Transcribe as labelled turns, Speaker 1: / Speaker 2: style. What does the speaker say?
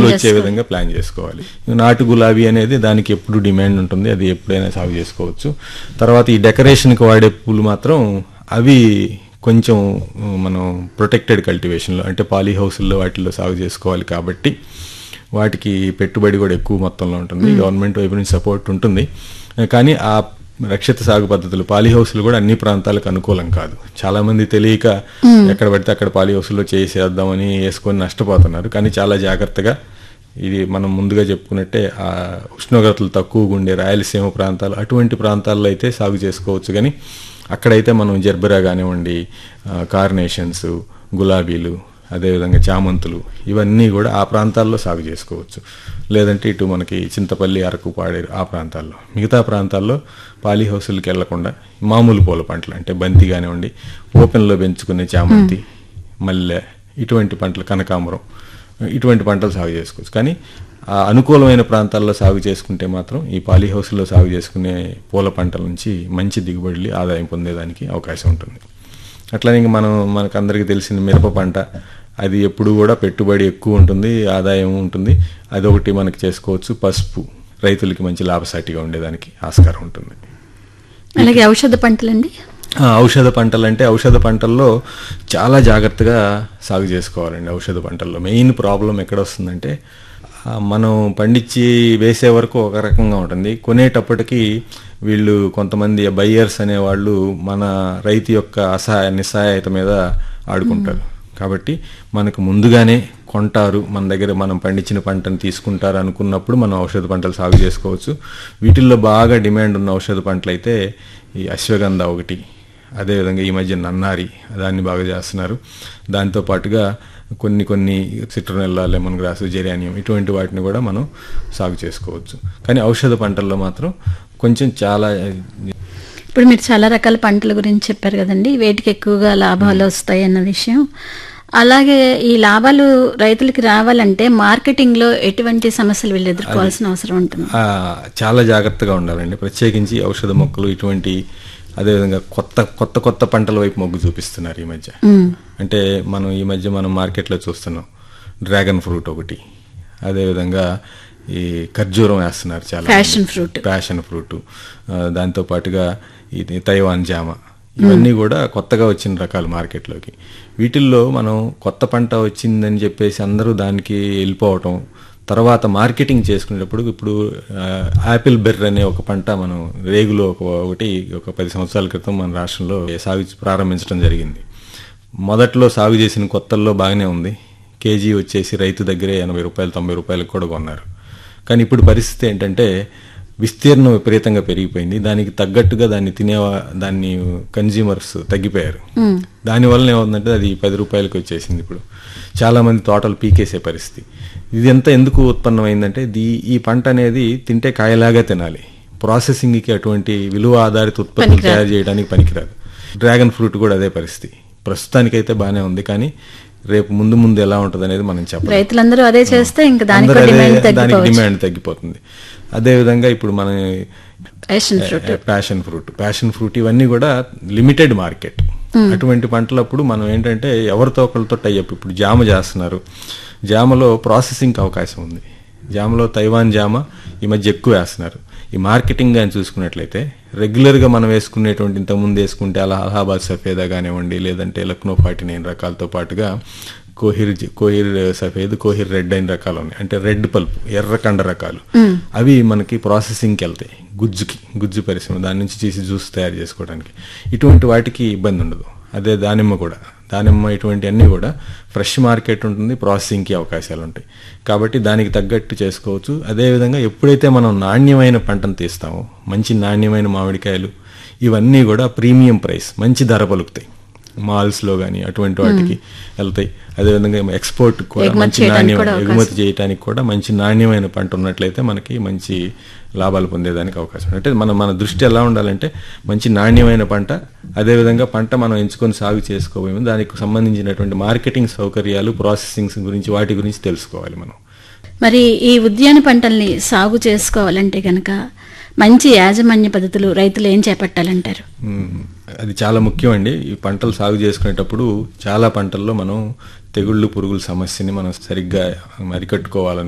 Speaker 1: వచ్చే
Speaker 2: చేసుకోవాలి.
Speaker 1: విధంగా ప్లాన్ చేసుకోవాలి నాటు గులాబీ అనేది దానికి ఎప్పుడు డిమాండ్ ఉంటుంది అది ఎప్పుడైనా సాగు చేసుకోవచ్చు తర్వాత ఈ డెకరేషన్కి వాడే పూలు మాత్రం అవి కొంచెం ఉమ్, మనం ప్రొటెక్టెడ్ కల్టివేషన్లో అంటే పాలీ హౌస్ల్లో వాటిల్లో సాగు చేసుకోవాలి కాబట్టి వాటికి పెట్టుబడి కూడా ఎక్కువ మొత్తంలో ఉంటుంది గవర్నమెంట్ వైపు నుంచి సపోర్ట్ ఉంటుంది కానీ ఆ రక్షిత సాగు పద్ధతులు పాలీ హౌస్లు కూడా అన్ని ప్రాంతాలకు అనుకూలం కాదు చాలా మంది తెలియక ఎక్కడ పడితే అక్కడ పాలీ హౌస్లో చేసేద్దామని వేసుకొని నష్టపోతున్నారు కానీ చాలా జాగ్రత్తగా ఇది మనం ముందుగా చెప్పుకున్నట్టే ఆ ఉష్ణోగ్రతలు తక్కువగా ఉండే రాయలసీమ ప్రాంతాలు అటువంటి ప్రాంతాల్లో అయితే సాగు చేసుకోవచ్చు కానీ అక్కడైతే మనం జర్బరా కానివ్వండి ఆ, కార్నేషన్స్ గులాబీలు అదేవిధంగా చామంతులు ఇవన్నీ కూడా ఆ ప్రాంతాల్లో సాగు చేసుకోవచ్చు లేదంటే ఇటు మనకి చింతపల్లి అరకు పాడేరు ఆ ప్రాంతాల్లో మిగతా ప్రాంతాల్లో పాలీ హౌసులకి వెళ్లకుండా మామూలు పూల పంటలు అంటే బంతి కానివ్వండి ఓపెన్లో పెంచుకునే చామంతి మల్లె ఇటువంటి పంటలు కనకాంబరం ఇటువంటి పంటలు సాగు చేసుకోవచ్చు కానీ ఆ అనుకూలమైన ప్రాంతాల్లో సాగు చేసుకుంటే మాత్రం ఈ పాలీ హౌస్లో సాగు చేసుకునే పూల పంటల నుంచి మంచి దిగుబడులు ఆదాయం పొందేదానికి అవకాశం ఉంటుంది అట్లనే ఇంక మనం మనకు అందరికీ తెలిసిన మిరప పంట అది ఎప్పుడు కూడా పెట్టుబడి ఎక్కువ ఉంటుంది ఆదాయం ఉంటుంది అదొకటి మనకి చేసుకోవచ్చు పసుపు రైతులకి మంచి లాభసాటిగా ఉండేదానికి ఆస్కారం ఉంటుంది
Speaker 2: అలాగే ఔషధ పంటలండి
Speaker 1: ఆ, ఔషధ పంటలు అంటే ఔషధ పంటల్లో చాలా జాగ్రత్తగా సాగు చేసుకోవాలండి ఔషధ పంటల్లో మెయిన్ ప్రాబ్లం ఎక్కడ వస్తుందంటే ఆ, మనం పండించి వేసే వరకు ఒక రకంగా ఉంటుంది కొనేటప్పటికి వీళ్ళు కొంతమంది బయ్యర్స్ అనేవాళ్ళు మన రైతు యొక్క అసహాయ నిస్సహాయత మీద ఆడుకుంటారు కాబట్టి మనకు ముందుగానే కొంటారు మన దగ్గర మనం పండించిన పంటను తీసుకుంటారు అనుకున్నప్పుడు మనం ఔషధ పంటలు సాగు చేసుకోవచ్చు వీటిల్లో బాగా డిమాండ్ ఉన్న ఔషధ పంటలు అయితే ఈ అశ్వగంధ ఒకటి అదేవిధంగా ఈ మధ్య నన్నారి దాన్ని బాగా చేస్తున్నారు దాంతో పాటుగా కొన్ని కొన్ని సిట్రోనెల్లా లెమన్ గ్రాస్ జెరానియం ఇటువంటి వాటిని కూడా మనం సాగు చేసుకోవచ్చు కానీ ఔషధ పంటల్లో మాత్రం కొంచెం చాలా
Speaker 2: ఇప్పుడు మీరు చాలా రకాల పంటల గురించి చెప్పారు కదండి వేటికి ఎక్కువగా లాభాలు వస్తాయి అన్న విషయం అలాగే ఈ లాభాలు రైతులకి రావాలంటే మార్కెటింగ్ లో ఎటువంటి సమస్యలు వీళ్ళు ఎదుర్కోవాల్సిన అవసరం ఉంటుంది
Speaker 1: ఆ, చాలా జాగ్రత్తగా ఉండాలండి ప్రత్యేకించి ఔషధ మొక్కలు ఇటువంటి అదేవిధంగా కొత్త కొత్త కొత్త పంటల వైపు మొగ్గు చూపిస్తున్నారు ఈ మధ్య అంటే మనం ఈ మధ్య మనం మార్కెట్లో చూస్తున్నాం డ్రాగన్ ఫ్రూట్ ఒకటి అదేవిధంగా ఈ ఖర్జూరం వేస్తున్నారు చాలా
Speaker 2: Passion fruit.
Speaker 1: ప్యాషన్ ఫ్రూట్ దాంతో పాటుగా ఇది తైవాన్ జామ ఇవన్నీ కూడా కొత్తగా వచ్చిన రకాలు మార్కెట్లోకి వీటిల్లో మనం కొత్త పంట వచ్చిందని చెప్పేసి అందరూ దానికి వెళ్ళిపోవటం తర్వాత మార్కెటింగ్ చేసుకునేటప్పుడు ఇప్పుడు ఆ, యాపిల్ బెర్రీ అనే ఒక పంట మనం రేగులో ఒక ఒకటి ఒక పది సంవత్సరాల క్రితం మన రాష్ట్రంలో సాగు ప్రారంభించడం జరిగింది మొదట్లో సాగు చేసిన కొత్తల్లో బాగానే ఉంది కేజీ వచ్చేసి రైతు దగ్గరే ఎనభై రూపాయలు తొంభై రూపాయలకు కూడా కొన్నారు కానీ ఇప్పుడు పరిస్థితి ఏంటంటే విస్తీర్ణం విపరీతంగా పెరిగిపోయింది దానికి తగ్గట్టుగా దాన్ని తినే దాన్ని కన్జ్యూమర్స్ తగ్గిపోయారు దానివల్ల ఏమవుతుందంటే అది పది రూపాయలకి వచ్చేసింది ఇప్పుడు చాలా మంది తోటలు పీకేసే పరిస్థితి ఇది ఎంత ఎందుకు ఉత్పన్నమైందంటే దీ ఈ పంట అనేది తింటే కాయలాగా తినాలి ప్రాసెసింగ్కి అటువంటి విలువ ఆధారిత ఉత్పత్తులు తయారు చేయడానికి పనికిరాదు డ్రాగన్ ఫ్రూట్ కూడా అదే పరిస్థితి ప్రస్తుతానికైతే బాగానే ఉంది కానీ రేపు ముందు ముందు ఎలా ఉంటుంది అనేది మనం చెప్పలేం
Speaker 2: రైతులందరూ అదే చేస్తే ఇంకా దానికి
Speaker 1: అందరూ అదే-
Speaker 2: డిమాండ్
Speaker 1: దానికి
Speaker 2: తగ్గిపోవచ్చు
Speaker 1: డిమాండ్ తగ్గిపోతుంది అదే విధంగా ఇప్పుడు మన
Speaker 2: passion fruit
Speaker 1: passion fruit passion fruit ఇవన్నీ కూడా లిమిటెడ్ మార్కెట్ అటువంటి పంటలప్పుడు మనం ఏంటంటే ఎవరితో ఒకరితో టైఅప్ ఇప్పుడు జామ చేస్తున్నారు జామలో ప్రాసెసింగ్ అవకాశం ఉంది జామలో తైవాన్ జామ ఈ మధ్య ఎక్కువ వేస్తున్నారు ఈ మార్కెటింగ్ కానీ చూసుకున్నట్లయితే రెగ్యులర్గా మనం వేసుకునేటువంటి ఇంతకుముందు వేసుకుంటే అలా అలహాబాద్ సఫేదా కానివ్వండి లేదంటే లక్నో ఫార్టీ నైన్ రకాలతో పాటుగా కోహిర్ జి- కోహిర్ సఫేద్ కోహిర్ రెడ్ అయిన రకాలు ఉన్నాయి అంటే రెడ్ పల్ప్ ఎర్ర కండ రకాలు అవి మనకి ప్రాసెసింగ్కి వెళ్తాయి గుజ్జుకి గుజ్జు పరిశ్రమ దాని నుంచి చేసి జ్యూస్ తయారు చేసుకోవడానికి ఇటువంటి వాటికి ఇబ్బంది ఉండదు అదే దానిమ్మ కూడా దానిమ్మ ఇటువంటి అన్నీ కూడా ఫ్రెష్ మార్కెట్ ఉంటుంది ప్రాసెసింగ్కి అవకాశాలు ఉంటాయి కాబట్టి దానికి తగ్గట్టు చేసుకోవచ్చు అదేవిధంగా ఎప్పుడైతే మనం నాణ్యమైన పంటను తీస్తామో మంచి నాణ్యమైన మామిడికాయలు ఇవన్నీ కూడా ప్రీమియం ప్రైస్ మంచి ధర పలుకుతాయి మాల్స్లో కానీ అటువంటి వాటికి వెళ్తాయి అదేవిధంగా ఎక్స్పోర్ట్ కూడా
Speaker 2: ఎగుమతి
Speaker 1: మంచి
Speaker 2: చేయడానికి
Speaker 1: నాణ్యం
Speaker 2: కూడా అవకాశం.
Speaker 1: ఎగుమతి చేయడానికి కూడా మంచి నాణ్యమైన పంట ఉన్నట్లయితే మనకి మంచి లాభాలు పొందేదానికి అవకాశం ఉంది. అంటే మన మన దృష్టి ఎలా ఉండాలంటే మంచి నాణ్యమైన పంట అదేవిధంగా పంట మనం ఎంచుకొని సాగు చేసుకోబోయే దానికి సంబంధించినటువంటి మార్కెటింగ్ సౌకర్యాలు ప్రాసెసింగ్స్ గురించి వాటి గురించి తెలుసుకోవాలి మనం
Speaker 2: మరి ఈ ఉద్యాన పంటల్ని సాగు చేసుకోవాలంటే గనక మంచి యాజమాన్య పద్ధతులు రైతులు ఏం చేపట్టాలంటారు
Speaker 1: మ్మ్. అది చాలా ముఖ్యం అండి ఈ పంటలు సాగు చేసుకునేటప్పుడు చాలా పంటల్లో మనం తెగుళ్ళు పురుగుల సమస్యని మనం సరిగ్గా అరికట్టుకోవాలని